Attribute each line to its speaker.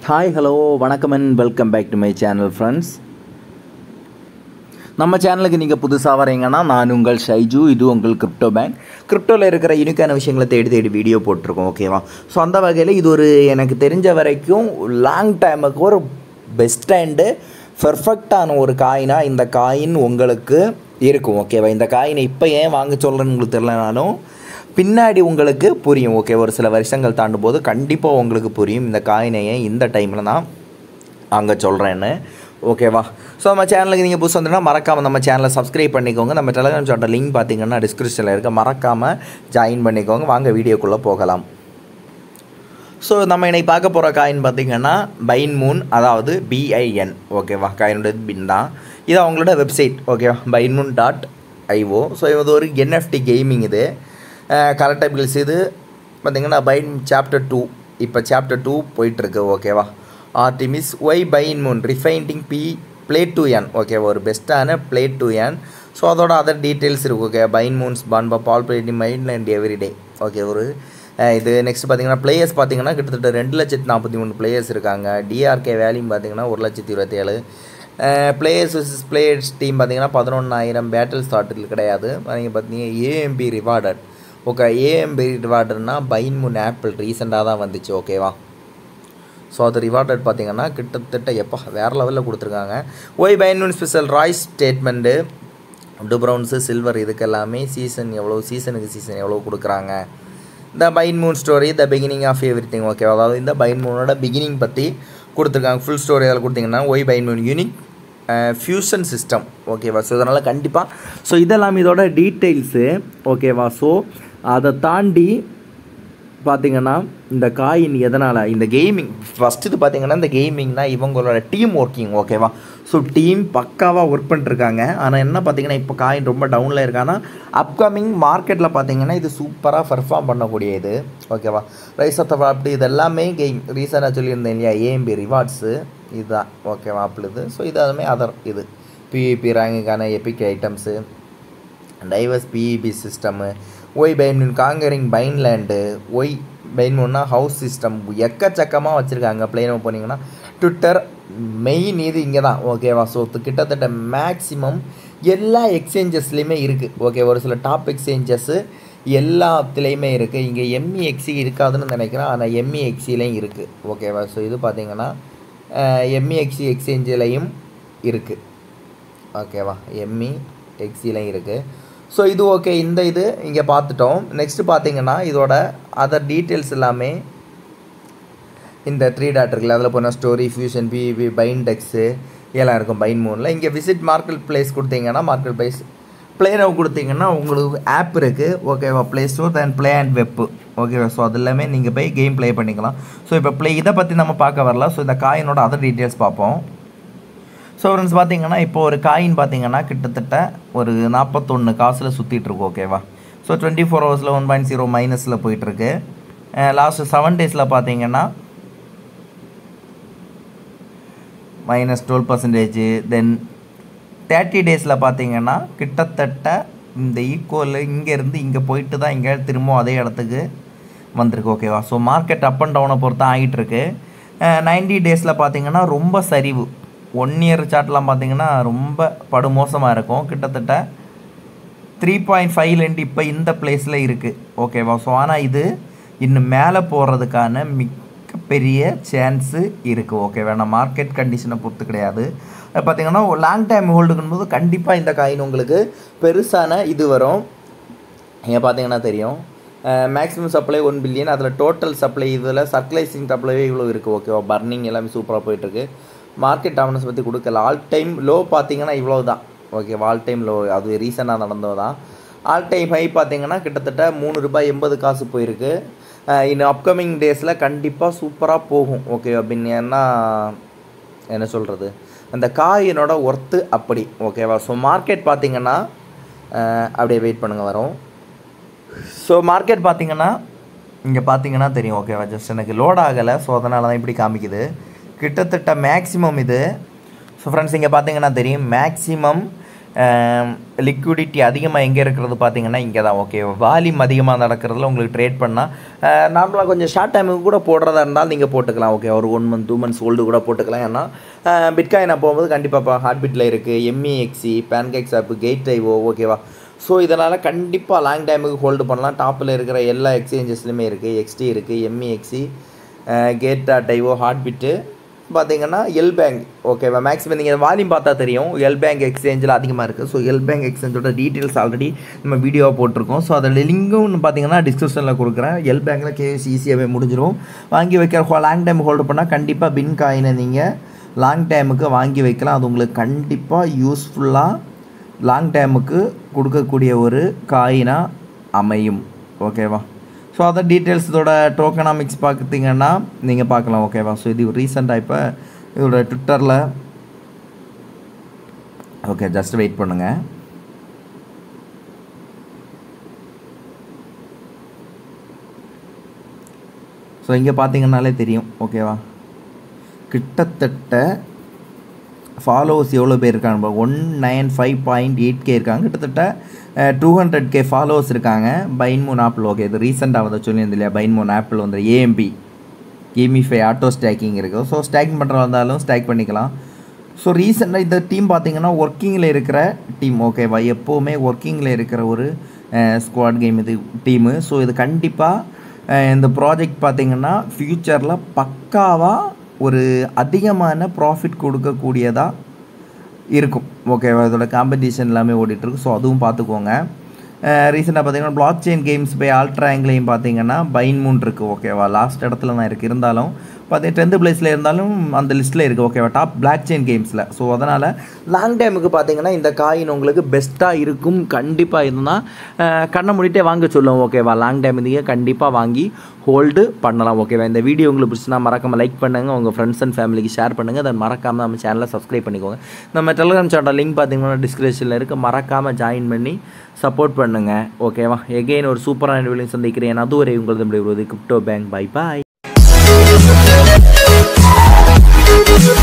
Speaker 1: hi hello வணக்கம் and welcome back to my channel friends நம்ம சேனலுக்கு நீங்கள் புதுசாக வரீங்கன்னா நான் உங்கள் ஷைஜு இது உங்கள் கிரிப்டோ பேங்க் கிரிப்டோவில் இருக்கிற யூனிக்கான விஷயங்களை தேடி தேடி வீடியோ போட்டிருக்கோம் ஓகேவா ஸோ அந்த வகையில் இது ஒரு எனக்கு தெரிஞ்ச வரைக்கும் லாங் டைமுக்கு ஒரு பெஸ்ட் அண்டு பெர்ஃபெக்டான ஒரு காயினா இந்த காயின் உங்களுக்கு இருக்கும் ஓகேவா இந்த காயினை இப்போ ஏன் வாங்க சொல்கிறேன்னு உங்களுக்கு தெரியலனாலும் பின்னாடி உங்களுக்கு புரியும் ஓகே ஒரு சில வருஷங்கள் தாண்டும் போது கண்டிப்பாக உங்களுக்கு புரியும் இந்த காயினையை இந்த டைமில் நான் அங்கே சொல்கிறேன்னு ஓகேவா ஸோ நம்ம சேனலுக்கு நீங்கள் புதுசு வந்துன்னா மறக்காமல் நம்ம சேனலை சப்ஸ்கிரைப் பண்ணிக்கோங்க நம்ம டெலிகிராம் சார்ட்ட லிங்க் பார்த்தீங்கன்னா டிஸ்கிரிப்ஷனில் இருக்க மறக்காமல் ஜாயின் பண்ணிக்கோங்க வாங்க வீடியோக்குள்ளே போகலாம் ஸோ நம்ம இன்னைக்கு பார்க்க போகிற காயின் பார்த்தீங்கன்னா பைன் மூன் அதாவது பிஐஎன் ஓகேவா காயினுடைய பின் தான் இது அவங்களோட வெப்சைட் ஓகேவா pine moon dot IO so இது ஒரு என்எஃப்டி கேமிங் இது கலெக்டபிள்ஸ் இது பார்த்தீங்கன்னா பைன் சாப்டர் டூ இப்போ சாப்டர் டூ போயிட்டுருக்கு ஓகேவா ஆர்டிமிஸ் ஒய் பைன் மூன் ரிஃபைண்டிங் P play to earn okay ஒரு பெஸ்ட்டான ப்ளே டு என் ஸோ அதோட அதர் டீட்டெயில்ஸ் இருக்குது ஓகே பைன் மூன்ஸ் பான்பா பால் பிளேட்டி மைண்ட் அண்ட் எவ்ரிடே ஓகே ஒரு அஹ் இது நெக்ஸ்ட் பார்த்தீங்கன்னா பிளேயர்ஸ் பார்த்தீங்கன்னா கிட்டத்தட்ட ரெண்டு லட்சத்தி நாற்பத்தி மூணு பிளேயர்ஸ் இருக்காங்க டிஆர்கே வேல்யூம் பார்த்தீங்கன்னா ஒரு லட்சத்தி இருபத்தேழு பிளேயர்ஸ் வர்சஸ் பிளேயர்ஸ் டீம் பார்த்தீங்கன்னா பதினொன்றாயிரம் பேட்டில் ஸ்டார்ட்டில் கிடையாது நீங்கள் பார்த்தீங்க ஏஎம்பி ரிவார்டட் ஓகே ஏஎம்பி ரிவார்டுனா பைன் மூன் ஆப்பிள் ரீசெண்டாக தான் வந்துச்சு ஓகேவா ஸோ அது ரிவார்டட் பார்த்தீங்கன்னா கிட்டத்தட்ட எப்போ வேறு லெவலில் கொடுத்துருக்காங்க ஒய் பைன் ஸ்பெஷல் ராய்ஸ் ஸ்டேட்மெண்ட்டு டு ப்ரௌன்ஸு சில்வர் இதுக்கு எல்லாமே சீசன் எவ்வளோ சீசனுக்கு சீசன் எவ்வளோ கொடுக்குறாங்க the pine moon story the beginning of everything okay அதாவது இந்த பைன் மூனோட பிகினிங் பற்றி கொடுத்துருக்காங்க ஃபுல் ஸ்டோரி அதில் கொடுத்தீங்கன்னா why pine moon unique fusion system ஓகேவா ஸோ இதனால் கண்டிப்பாக ஸோ இதெல்லாம் இதோட டீட்டெயில்ஸு ஓகேவா ஸோ அதை தாண்டி பார்த்தீங்கன்னா இந்த காயின் எதனால் இந்த கேமிங் ஃபஸ்ட்டு இது பார்த்தீங்கன்னா இந்த கேமிங்னா இவங்களோட டீம் ஒர்க்கிங் ஓகேவா ஸோ டீம் பக்காவாக ஒர்க் பண்ணிட்டுருக்காங்க ஆனால் என்ன பார்த்தீங்கன்னா இப்போ காயின் ரொம்ப டவுனில் இருக்கான்னா அப்கமிங் மார்க்கெட்டில் பார்த்தீங்கன்னா இது சூப்பராக பர்ஃபார்ம் பண்ணக்கூடிய இது ஓகேவா ரைஸ் ஆஃப் அப்படி இது எல்லாமே கேம் ரீசனாக சொல்லியிருந்தேன் இல்லையா ஏஎம்பி ரிவார்ட்ஸு இதுதான் ஓகேவா அப்படி இது ஸோ இது அதுவுமே அதர் இது பிஇபி ரேங்குக்கான epic items diverse PEP system why pine moon conquering pine land why பைன்மூன்னா ஹவுஸ் சிஸ்டம் எக்கச்சக்கமாக வச்சுருக்காங்க பிளேனோ போனீங்கன்னா ட்விட்டர் மெயின் இது இங்கே தான் ஓகேவா ஸோ கிட்டத்தட்ட மேக்ஸிமம் எல்லா எக்ஸ்சேஞ்சஸ்லேயுமே இருக்குது ஓகே ஒரு சில டாப் எக்ஸ்சேஞ்சஸ்ஸு எல்லாத்துலேயுமே இருக்குது இங்கே எம்இஎக்ஸி இருக்காதுன்னு நினைக்கிறேன் ஆனால் எம்இஎக்ஸிலையும் இருக்குது ஓகேவா ஸோ இது பார்த்தீங்கன்னா எம்இஎக்ஸி எக்ஸ்சேஞ்சிலையும் இருக்குது ஓகேவா எம்இ எக்ஸிலையும் இருக்குது ஸோ இது ஓகே இந்த இது இங்கே பார்த்துட்டோம் நெக்ஸ்ட்டு பார்த்தீங்கன்னா இதோட அதர் டீட்டெயில்ஸ் எல்லாமே இந்த த்ரீ டாட் இருக்குல்ல அதில் போனால் ஸ்டோரி ஃபியூஷன் பிபி பைண்டெக்ஸு எல்லாம் இருக்கும் பைன் மூனில் இங்கே விசிட் மார்க்கெட் பிளேஸ் கொடுத்தீங்கன்னா மார்க்கெட் பிளேஸ் ப்ளே நவ் கொடுத்தீங்கன்னா உங்களுக்கு ஆப் இருக்குது ஓகேவா play store and play and web ஓகேவா ஸோ அது எல்லாமே நீங்கள் போய் கேம் ப்ளே பண்ணிக்கலாம் ஸோ இப்போ ப்ளே இதை பற்றி நம்ம பார்க்க வரல ஸோ இந்த காயினோட அதர் டீட்டெயில்ஸ் பார்ப்போம் ஸோ ஃப்ரெண்ட்ஸ் பார்த்தீங்கன்னா இப்போ ஒரு காயின் பார்த்தீங்கன்னா கிட்டத்தட்ட ஒரு நாற்பத்தொன்று காசில் சுற்றிட்டுருக்கு ஓகேவா ஸோ டுவெண்ட்டி ஃபோர் ஹவர்ஸில் ஒன் பாயிண்ட் ஜீரோ மைனஸில் போயிட்டுருக்கு லாஸ்ட்டு செவன் டேஸில் பார்த்தீங்கன்னா minus twelve percentage then thirty டேஸில் பார்த்தீங்கன்னா கிட்டத்தட்ட இந்த ஈக்குவல் இங்கேருந்து இங்கே போயிட்டு தான் இங்கே திரும்ப அதே இடத்துக்கு வந்திருக்கு ஓகேவா ஸோ மார்க்கெட் அப் அண்ட் டவுனை பொறுத்து ஆகிட்டுருக்கு நைன்டி டேஸில் பார்த்தீங்கன்னா ரொம்ப சரிவு ஒன் இயர் சார்ட்லாம் பார்த்தீங்கன்னா ரொம்ப படுமோசமாக இருக்கும் கிட்டத்தட்ட த்ரீ பாயிண்ட் ஃபைவ்லேருந்து இப்போ இந்த பிளேஸில் இருக்குது ஓகேவா ஸோ ஆனால் இது இன்னும் மேலே போகிறதுக்கான மிகப்பெரிய சான்ஸு இருக்குது ஓகேவா நான் மார்க்கெட் கண்டிஷனை பொறுத்து கிடையாது பார்த்தீங்கன்னா லாங் டைம் ஹோல்டுக்கும் போது கண்டிப்பாக இந்த காயின் உங்களுக்கு பெருசான இது வரும் இங்கே பார்த்தீங்கன்னா தெரியும் மேக்ஸிமம் சப்ளை ஒன் பில்லியன் அதில் டோட்டல் சப்ளை இதில் சர்க்குலேசிங் சப்ளைவே இவ்வளோ இருக்குது ஓகேவா பர்னிங் எல்லாமே சூப்பராக போயிட்டுருக்கு மார்க்கெட் டாமினன்ஸ் பற்றி கொடுக்கல ஆல் டைம் லோ பார்த்தீங்கன்னா இவ்வளோ தான் ஓகே ஆல் டைம் லோ அது ரீசெண்டாக நடந்தது தான் ஆல் டைம் ஹை பார்த்தீங்கன்னா கிட்டத்தட்ட மூணு ரூபாய் எண்பது காசு போயிருக்கு இன்னும் அப்கமிங் டேஸில் கண்டிப்பாக சூப்பராக போகும் ஓகே அப்படின்னு ஏன்னா என்ன சொல்கிறது அந்த காயினோட ஒர்த்து அப்படி ஓகேவா ஸோ மார்க்கெட் பார்த்தீங்கன்னா அப்படியே வெயிட் பண்ணுங்கள் வரும் ஸோ மார்க்கெட் பார்த்தீங்கன்னா இங்கே பார்த்தீங்கன்னா தெரியும் ஓகேவா ஜஸ்ட் எனக்கு லோட் ஆகலை ஸோ அதனால தான் இப்படி காமிக்குது கிட்டத்தட்ட மேக்ஸிமம் இது ஸோ ஃப்ரெண்ட்ஸ் இங்கே பார்த்தீங்கன்னா தெரியும் மேக்ஸிமம் லிக்விடிட்டி அதிகமாக எங்கே இருக்கிறது பார்த்தீங்கன்னா இங்கே தான் ஓகே வால்யூம் அதிகமாக நடக்கிறதுல உங்களுக்கு ட்ரேட் பண்ணால் நார்மலாக கொஞ்சம் ஷார்ட் டைமுக்கு கூட போடுறதா இருந்தால் நீங்கள் போட்டுக்கலாம் ஓகே ஒரு one month two months old கூட போட்டுக்கலாம் ஏன்னா பிட்காயினை போகும்போது கண்டிப்பாக இப்போ ஹார்ட் பீட்டில் இருக்குது எம்இஎக்ஸி பேன்கேக்ஸ் ஆப்பு கேட் ஐவோ ஓகேவா ஸோ இதனால் கண்டிப்பாக லாங் டைமுக்கு ஹோல்டு பண்ணலாம் டாப்பில் இருக்கிற எல்லா எக்ஸ்சேஞ்சஸ்லையுமே இருக்குது எக்ஸ்டி இருக்குது எம்இஎக்ஸி கேட் டாட் ஐஓ ஹார்ட் பிட்டு பார்த்தீங்கன்னா எல் பேங்க் ஓகேவா மேக்ஸிமம் நீங்கள் வால்யூம் பார்த்தா தெரியும் எல் பேங்க் எக்ஸ்சேஞ்சில் அதிகமாக இருக்குது ஸோ எல் பேங்க் எக்ஸ்சேஞ்சோட டீட்டெயில்ஸ் ஆல்ரெடி நம்ம வீடியோவாக போட்டிருக்கோம் ஸோ அதோட லிங்கும் பார்த்தீங்கன்னா டிஸ்கிரிப்ஷனில் கொடுக்குறேன் எல் பேங்க்கில் கேஎஸ் ஈஸியாகவே முடிஞ்சிடும் வாங்கி வைக்கிற லாங் டைம் ஹோல்டு பண்ணால் கண்டிப்பாக பின் காயினை நீங்கள் லாங் டைமுக்கு வாங்கி வைக்கலாம் அது உங்களுக்கு கண்டிப்பாக யூஸ்ஃபுல்லாக லாங் டைமுக்கு கொடுக்கக்கூடிய ஒரு காயினாக அமையும் ஓகேவா ஸோ அதர் டீட்டெயில்ஸ் இதோட டோக்கனாமிக்ஸ் பார்த்தீங்கன்னா நீங்கள் பார்க்கலாம் ஓகேவா ஸோ இது ரீசெண்டாக இப்போ இதோட ட்விட்டரில் ஓகே ஜஸ்ட் வெயிட் பண்ணுங்கள் ஸோ இங்கே பார்த்தீங்கன்னாலே தெரியும் ஓகேவா கிட்டத்தட்ட ஃபாலோவர்ஸ் எவ்வளோ பேர் இருக்காங்க one nine five point eight K இருக்காங்க கிட்டத்தட்ட டூ ஹண்ட்ரட் கே ஃபாலோவர்ஸ் இருக்காங்க பைன்மோன் ஆப்பிள் ஓகே இது ரீசெண்டாக வந்து சொல்லியிருந்தேன் இல்லையா பைன்மோன் ஆப்பிள் வந்து ஏஎம்பி கேமிஃபை ஆட்டோ ஸ்டேக்கிங் இருக்குது ஸோ ஸ்டேக்கிங் பண்ணுறதா இருந்தாலும் ஸ்டேக் பண்ணிக்கலாம் ஸோ ரீசெண்டாக இந்த டீம் பார்த்தீங்கன்னா ஒர்க்கிங்கில் இருக்கிற டீம் ஓகேவா எப்போவுமே ஒர்க்கிங்கில் இருக்கிற ஒரு ஸ்குவாட் கேம் இது டீமு ஸோ இது கண்டிப்பாக இந்த ப்ராஜெக்ட் பார்த்தீங்கன்னா ஃப்யூச்சரில் பக்காவாக ஒரு அதிகமான ப்ராஃபிட் கொடுக்கக்கூடியதாக இருக்கும் ஓகேவா இதோட காம்படிஷன் எல்லாமே ஓடிட்டுருக்கு ஸோ அதுவும் பார்த்துக்கோங்க ரீசெண்டாக பார்த்தீங்கன்னா பிளாக் செயின் கேம்ஸ் பை ஆல்ட்ராங்லேயும் பார்த்தீங்கன்னா பைன் மூன் இருக்குது ஓகேவா லாஸ்ட் இடத்துல தான் இருக்குது இருந்தாலும் பார்த்தீங்கன்னா டென்த்து பிளேஸில் இருந்தாலும் அந்த லிஸ்ட்டில் இருக்குது ஓகேவா டாப் பிளாக் செயின் கேம்ஸில் ஸோ அதனால் லாங் டைமுக்கு பார்த்தீங்கன்னா இந்த காயின் உங்களுக்கு பெஸ்ட்டாக இருக்கும் கண்டிப்பாக இருந்தால் கண்ணை மூடிட்டே வாங்க சொல்லுவோம் ஓகேவா லாங் டைம் இருந்தீங்க கண்டிப்பாக வாங்கி ஹோல்டு பண்ணலாம் ஓகேவா இந்த வீடியோ உங்களுக்கு பிடிச்சினா மறக்காமல் லைக் பண்ணுங்கள் உங்கள் ஃப்ரெண்ட்ஸ் அண்ட் ஃபேமிலிக்கு ஷேர் பண்ணுங்கள் அதை மறக்காமல் நம்ம சேனலை சப்ஸ்கிரைப் பண்ணிக்கோங்க நம்ம டெலிகிராம் சேனல் லிங்க் பார்த்தீங்கன்னா டிஸ்கிரிப்ஷனில் இருக்குது மறக்காமல் ஜாயின் பண்ணி சப்போர்ட் பண்ணுங்கள் ஓகேவா எகெயின் ஒரு சூப்பரான வீடியோ சந்திக்கிறேன் அதுவரை உங்களது விடுவது கிரிப்டோ பேங்க் பை பாய்